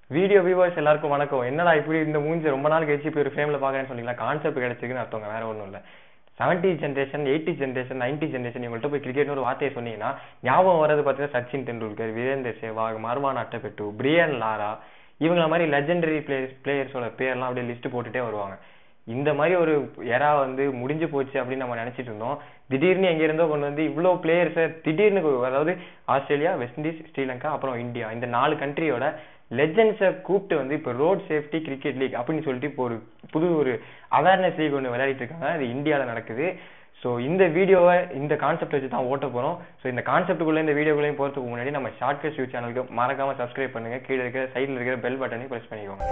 Video viewers எல்லாருக்கும் வணக்கம் என்னடா இப்படி இந்த மூஞ்சி ரொம்ப நாள் கழிச்சு இப்படி ஒரு ஃப்ரேம்ல பாக்குறேன்னு சொன்னீங்களா கான்செப்ட் கிடைச்சிருக்குன்னு அர்த்தங்க வேற ஒன்றும் இல்லை seventy generation eighty generation ninety generation இவங்கள்ட்ட போய் கிரிக்கெட்னு ஒரு வார்த்தையை சொன்னீங்கன்னா ஞாபகம் வர்றது பார்த்தீங்கன்னா சச்சின் தெண்டுல்கர் வீரேந்தர் சேவாக் மர்வான் அட்டபெட்டு பிரியன் லாரா இவங்கள மாதிரி லெஜெண்டரி பிளேயர்ஸ் பிளேயர்ஸோட பேர்லாம் அப்படியே லிஸ்ட் போட்டுட்டே வருவாங்க இந்த மாதிரி ஒரு எரா வந்து முடிஞ்சு போச்சு அப்படின்னு நம்ம நினைச்சிட்டு இருந்தோம் திடீர்னு எங்க இருந்தோ கொண்டு வந்து இவ்வளோ பிளேயர்ஸை திடீர்னு அதாவது ஆஸ்திரேலியா வெஸ்ட் இண்டீஸ் ஸ்ரீலங்கா அப்புறம் இந்தியா இந்த நாலு கண்ட்ரியோட லெஜெண்ட்ஸை கூப்பிட்டு வந்து இப்போ ரோட் சேஃப்டி கிரிக்கெட் லீக் அப்படின்னு சொல்லிட்டு இப்போ ஒரு புது ஒரு அவேர்னஸ் லீக் ஒன்று விளையாடிட்டு இருக்காங்க அது இந்தியாவில் நடக்குது ஸோ இந்த வீடியோவை இந்த கான்செப்ட் வச்சு தான் ஓட்ட போகிறோம் ஸோ இந்த கான்செப்ட்டுக்குள்ளே இந்த வீடியோக்குள்ளேயும் போகிறதுக்கு முன்னாடி நம்ம ஷார்ட் கட் யூ சேனலுக்கு மறக்காம சப்ஸ்கிரைப் பண்ணுங்க கீழே இருக்கிற சைடில் இருக்கிற பெல் பட்டனையும் ப்ரெஸ் பண்ணிக்கோங்க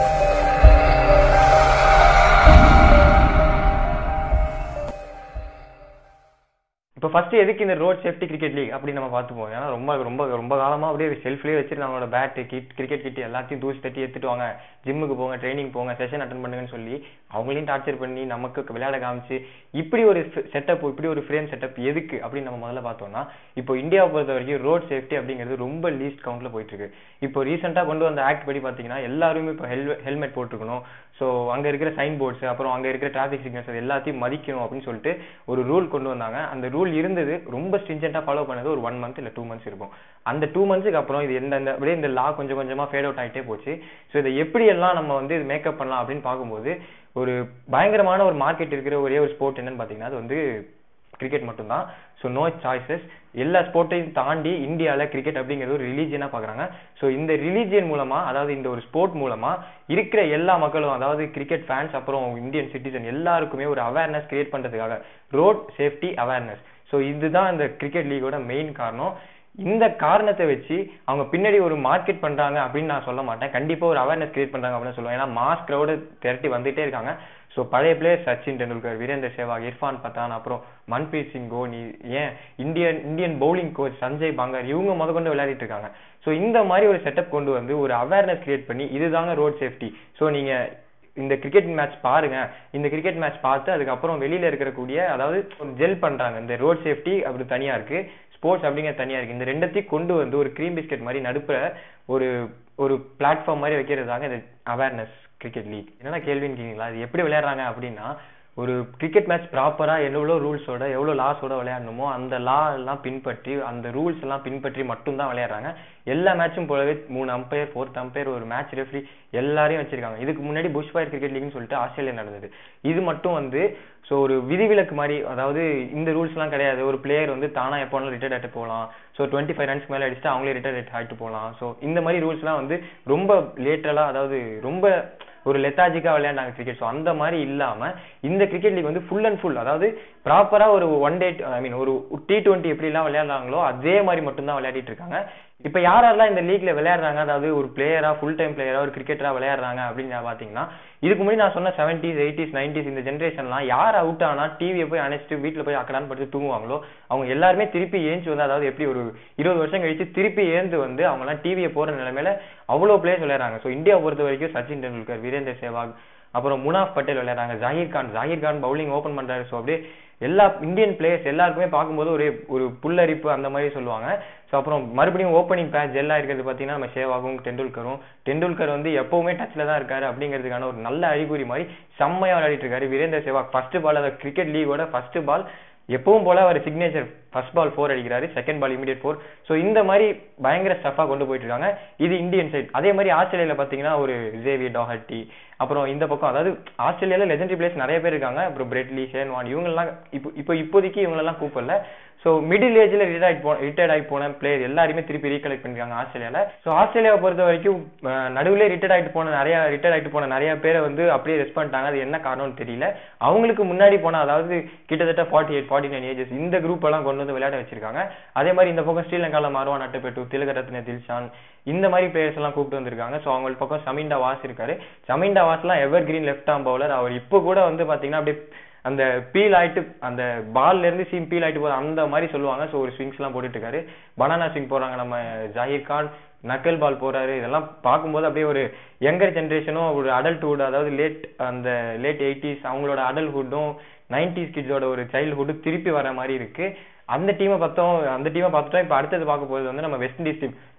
இப்போ ஃபர்ஸ்ட் எதுக்கு இந்த ரோட் சேஃப்டி கிரிக்கெட் லீக் அப்படி நம்ம பார்த்துப்போம் ஏன்னா ரொம்ப ரொம்ப ரொம்ப காலமா அப்படியே செல்ஃப்லேயே வச்சுட்டு நம்மளோட பேட் கிட் கிரிக்கெட் கிட் எல்லாத்தையும் தூசி தட்டி எடுத்துட்டு வாங்க ஜிம்முக்கு போங்க ட்ரைனிங் போங்க செஷன் அட்டன் பண்ணுங்கன்னு சொல்லி அவங்களையும் டார்ச்சர் பண்ணி நமக்கு விளையாட காமிச்சு இப்படி ஒரு செட்டப் இப்படி ஒரு ஃப்ரேம் செட்டப் எதுக்கு அப்படின்னு நம்ம முதல்ல பார்த்தோம்னா இப்போ இந்தியாவை பொறுத்த வரைக்கும் ரோட் சேஃப்டி அப்படிங்கிறது ரொம்ப லீஸ்ட் கவுண்ட்ல போயிட்டு இருக்கு இப்போ ரீசெண்டாக கொண்டு வந்த ஆக்ட் படி பார்த்தீங்கன்னா எல்லாருமே இப்போ ஹெல் ஹெல்மெட் போட்டிருக்கணும் ஸோ அங்கே இருக்கிற சைன் போர்ட்ஸ் அப்புறம் அங்கே இருக்கிற டிராஃபிக் சிக்னல்ஸ் அது எல்லாத்தையும் மதிக்கணும் அப்படின்னு சொல்லிட்டு ஒரு ரூல் கொண்டு வந்தாங்க அந்த ரூல் இருந்தது ரொம்ப ஸ்ட்ரிஞ்சென்ட்டாக ஃபாலோ பண்ணது ஒரு ஒன் மந்த் இல்லை டூ மந்த்ஸ் இருக்கும் அந்த டூ மந்த்ஸ்க்கு அப்புறம் இது எந்த இந்த அப்படியே இந்த லா கொஞ்சம் கொஞ்சமாக ஃபேட் அவுட் ஆகிட்டே போச்சு ஸோ இதை எப்படியெல்லாம் நம்ம வந்து இது மேக்கப் பண்ணலாம் அப்படின்னு பார்க்கும்போது ஒரு பயங்கரமான ஒரு மார்க்கெட் இருக்கிற ஒரே ஒரு ஸ்போர்ட் என்னன்னு பார்த்தீங்கன்னா அது வந்து கிரிக்கெட் மட்டும்தான் ஸோ நோ சாய்ஸஸ் எல்லா ஸ்போர்ட்டையும் தாண்டி இந்தியாவில் கிரிக்கெட் அப்படிங்கிறது ஒரு ரிலீஜியனாக பார்க்குறாங்க ஸோ இந்த ரிலீஜியன் மூலமா அதாவது இந்த ஒரு ஸ்போர்ட் மூலமா இருக்கிற எல்லா மக்களும் அதாவது கிரிக்கெட் ஃபேன்ஸ் அப்புறம் இந்தியன் சிட்டிசன் எல்லாருக்குமே ஒரு அவேர்னஸ் கிரியேட் பண்ணுறதுக்காக ரோட் சேஃப்டி அவேர்னஸ் ஸோ இதுதான் இந்த கிரிக்கெட் லீகோட மெயின் காரணம் இந்த காரணத்தை வச்சு அவங்க பின்னாடி ஒரு மார்க்கெட் பண்றாங்க அப்படின்னு நான் சொல்ல மாட்டேன் கண்டிப்பா ஒரு அவேர்னஸ் கிரியேட் பண்றாங்க அப்படின்னு சொல்லுவேன் ஏன்னா மாஸ் கிரௌடு திரட்டி வந்துட்டே இருக்காங்க ஸோ பழைய பிளேயர் சச்சின் டெண்டுல்கர் வீரேந்தர் சேவாக் இர்ஃபான் பத்தான் அப்புறம் மன்பிரீத் சிங் கோனி ஏன் Indian Indian bowling coach Sanjay Bangar இவங்க முத கொண்டு விளையாடிட்டு இருக்காங்க ஸோ இந்த மாதிரி ஒரு செட்டப் கொண்டு வந்து ஒரு அவேர்னஸ் கிரியேட் பண்ணி இதுதாங்க ரோட் சேஃப்டி ஸோ நீங்க இந்த கிரிக்கெட் மேட்ச் பாருங்க இந்த கிரிக்கெட் மேட்ச் பார்த்து அதுக்கப்புறம் வெளியில இருக்கக்கூடிய அதாவது ஜெல் பண்றாங்க இந்த ரோட் சேஃப்டி அப்படி தனியா இருக்கு ஸ்போர்ட்ஸ் அப்படிங்கிற தனியா இருக்கு இந்த ரெண்டத்தையும் கொண்டு வந்து ஒரு க்ரீம் பிஸ்கெட் மாதிரி நடுப்புற ஒரு ஒரு பிளாட்ஃபார்ம் மாதிரி வைக்கிறதாங்க இந்த அவேர்னஸ் கிரிக்கெட் லீக் என்னன்னா கேள்வின்னு கேட்குங்களா அது எப்படி விளையாடுறாங்க அப்படின்னா ஒரு கிரிக்கெட் மேட்ச் ப்ராப்பரா எவ்வளோ ரூல்ஸோட எவ்வளோ லாஸோட விளையாடணுமோ அந்த லா எல்லாம் பின்பற்றி அந்த ரூல்ஸ் எல்லாம் பின்பற்றி மட்டும்தான் விளையாடுறாங்க எல்லா மேட்சும் போலவே மூணு அம்பையர் ஃபோர்த் அம்பையர் ஒரு மேட்ச் ரெஃப்ரி எல்லாரையும் வச்சிருக்காங்க இதுக்கு முன்னாடி புஷ் ஃபயர் கிரிக்கெட் லீக்னு சொல்லிட்டு ஆஸ்திரேலியா நடந்தது இது மட்டும் வந்து ஸோ ஒரு விதிவிலக்கு மாதிரி அதாவது இந்த ரூல்ஸ் எல்லாம் கிடையாது ஒரு பிளேயர் வந்து தானா எப்போ வேணாலும் ரிட்டையர்ட் ஆகிட்டு போகலாம் ஸோ டுவெண்ட்டி ஃபைவ் ரன்ஸ்க்கு மேலே அடிச்சுட்டு அவங்களே ரிட்டையர்ட் ஆகிட்டு போகலாம் ஸோ இந்த மாதிரி ரூல்ஸ்லாம் வந்து ரொம்ப லேட்டரலாக அதாவது ரொம்ப ஒரு லெத்தாஜிக்கா விளையாண்டாங்க கிரிக்கெட் ஸோ அந்த மாதிரி இல்லாம இந்த கிரிக்கெட் லீக் வந்து ஃபுல் அண்ட் ஃபுல் அதாவது ப்ராப்பரா ஒரு ஒன் டே ஐ மீன் ஒரு டி டுவெண்ட்டி எப்படிலாம் விளையாடுறாங்களோ அதே மாதிரி மட்டும்தான் விளையாடிட்டு இருக்காங்க இப்ப யாரெல்லாம் இந்த லீக்ல விளையாடுறாங்க அதாவது ஒரு பிளேயரா ஃபுல் டைம் பிளேயரா ஒரு கிரிக்கெட்டரா விளையாடுறாங்க அப்படின்னு பாத்தீங்கன்னா இதுக்கு முன்னாடி நான் சொன்ன செவன்டிஸ் எயிட்டிஸ் நைன்டிஸ் இந்த ஜென்ரேஷன்லாம் யார் அவுட் ஆனா டிவியை போய் அணைச்சிட்டு வீட்டுல போய் அக்கடான்னு படுத்து தூங்குவாங்களோ அவங்க எல்லாருமே திருப்பி ஏஞ்சி வந்து அதாவது எப்படி ஒரு இருபது வருஷம் கழிச்சு திருப்பி ஏந்து வந்து அவங்க எல்லாம் டிவியை போற நிலைமையில அவ்வளவு பிளேயர்ஸ் விளையாடுறாங்க ஸோ இந்தியா பொறுத்த வரைக்கும் சச்சின் டெண்டுல்கர் வீரேந்தர் சேவாக் அப்புறம் முனாஃப் பட்டேல் விளையாடுறாங்க ஜாகிர் கான் ஜாகிர் கான் பவுலிங் ஓபன் பண்றாரு ஸோ அப்படியே எல்லா இந்தியன் பிளேயர்ஸ் எல்லாருக்குமே பார்க்கும்போது ஒரு ஒரு புல்லரிப்பு அந்த மாதிரி சொல்லுவாங்க ஸோ அப்புறம் மறுபடியும் ஓப்பனிங் பேட்ச் எல்லாம் இருக்கிறது பார்த்தீங்கன்னா நம்ம சேவாகும் டெண்டுல்கரும் டெண்டுல்கர் வந்து எப்பவுமே டச்ல தான் இருக்காரு அப்படிங்கிறதுக்கான ஒரு நல்ல அறிகுறி மாதிரி செம்மையா விளையாடிட்டு இருக்காரு வீரேந்தர் சேவாக் ஃபர்ஸ்ட் பால் அதை கிரிக்கெட் லீகோட ஃபர்ஸ்ட் பால் எப்பவும் போல அவர் சிக்னேச்சர் ஃபர்ஸ்ட் பால் ஃபோர் அடிக்கிறாரு second ball immediate four so இந்த மாதிரி பயங்கர ஸ்டஃபா கொண்டு போயிட்டு இருக்காங்க இது இந்தியன் சைட் அதே மாதிரி ஆஸ்திரேலியால பாத்தீங்கன்னா ஒரு ஜேவி டாஹட்டி அப்புறம் இந்த பக்கம் அதாவது ஆஸ்திரேலியால லெஜெண்டரி பிளேயர்ஸ் நிறைய பேர் இருக்காங்க அப்புறம் பிரெட்லி ஷேன்வான் இவங்கெல்லாம் இப்போ இப்போ இப்போதைக்கு இவங்களெல்லாம் கூப்பிடல ஸோ மிடில் ஏஜ்ல ரிட்டையர் ஆகி போன ரிட்டையர்ட் ஆகி போன பிளேயர் எல்லாருமே திருப்பி ரீகலெக்ட் பண்ணிருக்காங்க ஆஸ்திரேலியால ஸோ ஆஸ்திரேலியாவை பொறுத்த வரைக்கும் நடுவில் ரிட்டையர்ட் ஆகிட்டு போன நிறைய ரிட்டையர்ட் ஆகிட்டு போன நிறைய பேரை வந்து அப்படியே ரெஸ்ட் பண்ணிட்டாங்க அது என்ன காரணம்னு தெரியல அவங்களுக்கு முன்னாடி போன அதாவது கிட்டத்தட்ட forty eight forty nine ages இந்த குரூப் எல்லாம் கொண்டு வந்து விளையாட வச்சிருக்காங்க அதே மாதிரி இந்த பக்கம் ஸ்ரீலங்கால மாறுவான் அட்டப்பெட்டு திலகரத்ன தில்ஷான் இந்த மாதிரி பிளேயர்ஸ் எல்லாம் கூப்பிட்டு வந்திருக்காங்க ஸோ அவங்க பக்கம் சமிண்டா வாஸ் இருக்காரு சமிண்டா வாஸ்லாம் ever green left arm bowler அவர் இப்போ கூட வந்து பாத்தீங்கன்னா அப்படியே அந்த பீல் ஆயிட்டு அந்த பால்ல இருந்து சீம் பீல் ஆயிட்டு போகுது அந்த மாதிரி சொல்லுவாங்க ஸோ ஒரு ஸ்விங்ஸ் எல்லாம் போட்டுட்டு இருக்காரு பனானா ஸ்விங் போறாங்க நம்ம ஜாகிர் கான் நக்கல் பால் போறாரு இதெல்லாம் பார்க்கும்போது அப்படியே ஒரு யங்கர் ஜென்ரேஷனும் ஒரு அடல்ட்ஹுட் அதாவது லேட் அந்த லேட் எயிட்டிஸ் அவங்களோட அடல்ட்ஹுட்டும் நைன்டிஸ் கிட்ஸோட ஒரு சைல்ட்ஹுட்டும் திருப்பி வர மாதிரி இருக்கு அந்த டீமை பார்த்தோம் அந்த டீமை பார்த்துட்டோம் இப்போ அடுத்தது பார்க்க போகிறது வந்து நம்ம West Indies team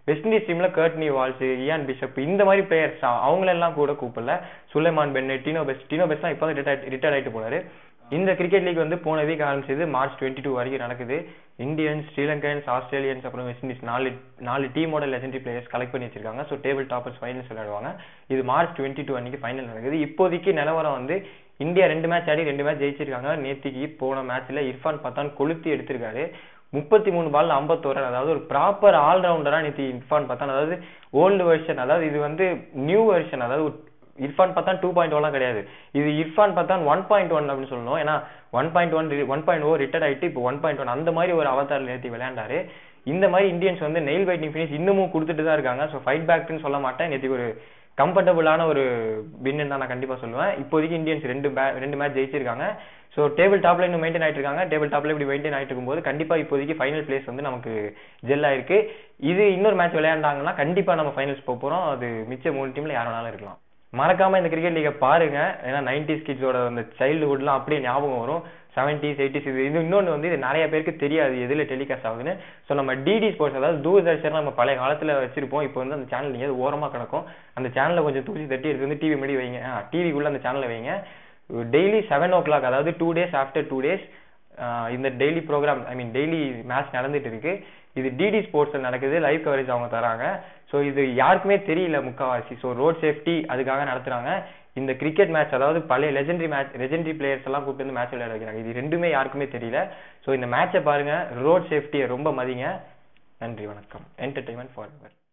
West Indies டீம்ல கர்ட்னி வால்ஸ் இயான் பிஷப் இந்த மாதிரி பிளேயர்ஸ் அவங்களெல்லாம் கூட கூப்பிடல Sulieman Benn Tino Best Tino Best இப்போ ரிட்டையர்ட் ஆயிட்டு போனாரு இந்த கிரிக்கெட் லீக் வந்து போன வீக் ஆரம்பிச்சது மார்ச் டுவெண்ட்டி டூ வரைக்கும் நடக்குது இந்தியன்ஸ் ஸ்ரீலங்கன்ஸ் ஆஸ்திரேலியன்ஸ் அப்புறம் வெஸ்ட் இண்டீஸ் நாலு நாலு டீமோட லெஜெண்டரி பிளேயர்ஸ் கலெக்ட் பண்ணி வச்சிருக்காங்க ஸோ டேபிள் டாப்பர்ஸ் ஃபைனல்ஸ் விளையாடுவாங்க இது மார்ச் டுவெண்ட்டி டூ அன்னைக்கு ஃபைனல் நடக்குது இப்போதைக்கு நிலவரம் வந்து இந்தியா ரெண்டு மேட்ச் ஆடி ரெண்டு மேட்ச் ஜெயிச்சிருக்காங்க நேத்திக்கு போன மேட்ச்ல இர்ஃபான் பத்தான் கொளுத்தி எடுத்திருக்காரு முப்பத்தி மூணு பால் ஐம்பத்தோரு run. அதாவது ஒரு ப்ராப்பர் ஆல்ரவுண்டரா நேத்தி இர்ஃபான் பத்தான் அதாவது ஓல்டு வெர்ஷன் அதாவது இது வந்து நியூ வெர்ஷன் அதாவது ஒரு இர்ஃபான் பத்தான் டூ பாயிண்ட் ஒன்லாம் கிடையாது இது Irfan Pathan one point one அப்படின்னு சொல்லணும் ஏன்னா one point one one point oh retired ஆயிட்டு இப்போ ஒன் பாயிண்ட் ஒன் அந்த மாதிரி ஒரு அவதாரில் நேத்தி விளையாண்டாரு இந்த மாதிரி இந்தியன்ஸ் வந்து நெயில் பைட்டிங் ஃபினிஷ் இன்னமும் கொடுத்துட்டு தான் இருக்காங்க ஸோ ஃபைட் பேக்னு சொல்ல மாட்டேன் நேத்தி ஒரு கம்ஃபர்டபுளான ஒரு வின்னு தான் நான் கண்டிப்பா சொல்லுவேன் இப்போதைக்கு இந்தியன்ஸ் ரெண்டு மே ரெண்டு மேட்ச் ஜெயிச்சிருக்காங்க ஸோ டேபிள் டாப்ல இன்னும் மெயின்டைன் ஆயிட்டு இருக்காங்க டேபிள் டாப்ல இப்படி மெயின்டைன் ஆயிட்டு இருக்கும்போது கண்டிப்பா இப்போதைக்கு ஃபைனல் பிளேஸ் வந்து நமக்கு ஜெல் ஆயிருக்கு இது இன்னொரு மேட்ச் விளையாண்டாங்கன்னா கண்டிப்பா நம்ம ஃபைனல்ஸ் போக போறோம் அது மிச்ச மூணு டீம்ல யார் வேணாலும் இருக்கலாம் மறக்காம இந்த கிரிக்கெட் லீகை பாருங்க ஏன்னா நைன்டிஸ் கிட்ஸோட அந்த சைல்டுஹுட்லாம் அப்படியே ஞாபகம் வரும் செவன்டிஸ் எயிட்டிஸ் இது இது இன்னொன்று வந்து இது நிறைய பேருக்கு தெரியாது எதுல டெலிகாஸ்ட் ஆகுதுன்னு ஸோ நம்ம டிடி ஸ்போர்ட்ஸ் அதாவது தூர்தர்ஷன் நம்ம பழைய காலத்துல வச்சிருப்போம் இப்போ வந்து அந்த சேனல் நீங்க ஓரமா கிடக்கும் அந்த சேனலை கொஞ்சம் தூசி தட்டி எடுத்து வந்து டிவி முன்னாடி வைங்க டிவிக்குள்ள அந்த சேனலை வைங்க டெய்லி செவன் ஓ கிளாக் அதாவது two days after two days இந்த daily programme I mean daily match நடந்துட்டு இருக்கு இது டிடி ஸ்போர்ட்ஸ்ல நடக்குது லைவ் கவரேஜ் அவங்க தராங்க ஸோ இது யாருக்குமே தெரியல முக்காவாசி ஸோ ரோட் சேஃப்டி அதுக்காக நடத்துறாங்க இந்த கிரிக்கெட் மேட்ச் அதாவது பழைய லெஜெண்டரி மேட்ச் லெஜெண்டரி பிளேயர்ஸ் எல்லாம் கூப்பிட்டு வந்து மேட்ச் விளையாட வைக்கிறாங்க இது ரெண்டுமே யாருக்குமே தெரியல ஸோ இந்த மேட்சை பாருங்க ரோட் சேஃப்டியை ரொம்ப மதிங்க நன்றி வணக்கம் என்டர்டைன்மெண்ட் ஃபார்